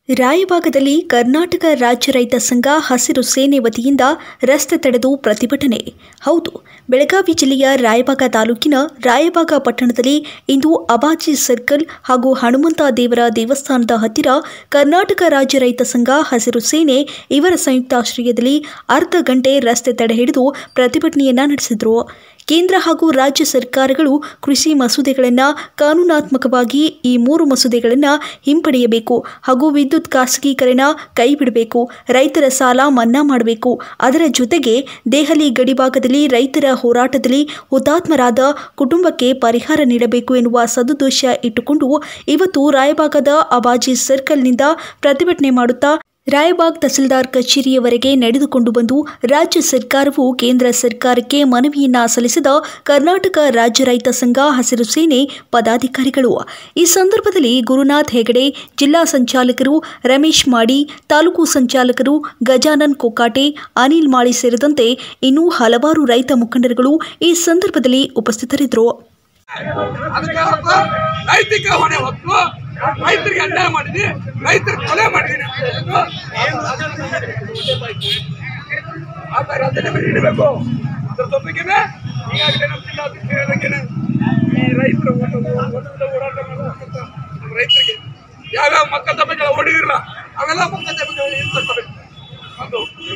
ರಾಯಭಾಗದಲ್ಲಿ ಕರ್ನಾಟಕ ರಾಜ್ಯ ರೈತ ಸಂಘ ಹಸಿರು ಸೇನೆ ವತಿಯಿಂದ ರಸ್ತೆ ತಡೆದು ಪ್ರತಿಭಟನೆ ಹೌದು ಬೆಳಗಾವಿ ಜಿಲ್ಲೆಯ ರಾಯಭಾಗ ತಾಲೂಕಿನ ರಾಯಭಾಗ ಪಟ್ಟಣದಲ್ಲಿ ಇಂದು ಅಬಾಜಿ ಸರ್ಕಲ್ ಹಾಗೂ ಹನುಮಂತ ದೇವರ ದೇವಸ್ಥಾನದ ಹತ್ತಿರ ಕರ್ನಾಟಕ ರಾಜ್ಯ ರೈತ ಸಂಘ ಹಸಿರು ಸೇನೆ ಇವರ ಸಂಯುಕ್ತಾಶ್ರಯದಲ್ಲಿ ಅರ್ಧ ಗಂಟೆ ರಸ್ತೆ ತಡೆ ಹಿಡಿದು ಪ್ರತಿಭಟನೆಯನ್ನ ನಡೆಸಿದರು ಕೇಂದ್ರ ಹಾಗೂ ರಾಜ್ಯ ಸರ್ಕಾರಗಳು ಕೃಷಿ ಮಸೂದೆಗಳನ್ನು ಕಾನೂನಾತ್ಮಕವಾಗಿ ಈ ಮೂರು ಮಸೂದೆಗಳನ್ನು ಹಿಂಪಡೆಯಬೇಕು ಹಾಗೂ ವಿದ್ಯುತ್ ಖಾಸಗೀಕರಣ ಕೈಬಿಡಬೇಕು ರೈತರ ಸಾಲ ಮನ್ನಾ ಮಾಡಬೇಕು ಅದರ ಜೊತೆಗೆ ದೆಹಲಿ ಗಡಿಭಾಗದಲ್ಲಿ ರೈತರ ಹೋರಾಟದಲ್ಲಿ ಹುತಾತ್ಮರಾದ ಕುಟುಂಬಕ್ಕೆ ಪರಿಹಾರ ನೀಡಬೇಕು ಎನ್ನುವ ಸದುದ್ದೇಶ ಇಟ್ಟುಕೊಂಡು ಇವತ್ತು ರಾಯಭಾಗದ ಅಬಾಜಿ ಸರ್ಕಲ್ನಿಂದ ಪ್ರತಿಭಟನೆ ಮಾಡುತ್ತಾ ರಾಯಬಾಗ್ ತಹಸೀಲ್ದಾರ್ ಕಚೇರಿಯವರೆಗೆ ನಡೆದುಕೊಂಡು ಬಂದು ರಾಜ್ಯ ಸರ್ಕಾರವು ಕೇಂದ್ರ ಸರ್ಕಾರಕ್ಕೆ ಮನವಿಯನ್ನ ಸಲ್ಲಿಸಿದ ಕರ್ನಾಟಕ ರಾಜ್ಯ ರೈತ ಸಂಘ ಹಸಿರು ಸೇನೆ ಪದಾಧಿಕಾರಿಗಳು ಈ ಸಂದರ್ಭದಲ್ಲಿ ಗುರುನಾಥ್ ಹೆಗಡೆ ಜಿಲ್ಲಾ ಸಂಚಾಲಕರು ರಮೇಶ್ ಮಾಡಿ ತಾಲೂಕು ಸಂಚಾಲಕರು ಗಜಾನನ್ ಕೊಕ್ಕಾಟೆ ಅನಿಲ್ ಮಾಳಿ ಸೇರಿದಂತೆ ಇನ್ನೂ ಹಲವಾರು ರೈತ ಮುಖಂಡರುಗಳು ಈ ಸಂದರ್ಭದಲ್ಲಿ ಉಪಸ್ಥಿತರಿದ್ದರು ಅದಕ್ಕೆ ಹೊತ್ತು ನೈತಿಕ ಹೊಣೆ ಹೊತ್ತು ರೈತರಿಗೆ ಅನ್ಯಾಯ ಮಾಡಿದ್ವಿ ರೈತರ ಕೊಲೆ ಮಾಡಿದೀನಿ ಆ ರಾಜೀನಾಮೆ ನೀಡಬೇಕು ಅದ್ರ ಜೊತೆಗೇನೆ ಈಗಾಗಲೇ ನಮ್ಮ ಜಿಲ್ಲಾಧ್ಯಕ್ಷರು ಹೇಳಿದಂಗೆನೆ ಈ ರೈತರ ಒಂದು ಒಂದು ಹೋರಾಟ ಮಾಡುವಂತ ನಮ್ಮ ರೈತರಿಗೆ ಯಾವ್ಯಾವ ಮಕ್ಕಳ ತಪ್ಪಗಳ ಹೊಡಿದಿರಲ್ಲ ಅವೆಲ್ಲ ಮಕ್ಕಳ ತಪ್ಪಗಳು ಹಿಂದೆ ತರಬೇಕು ಒಂದು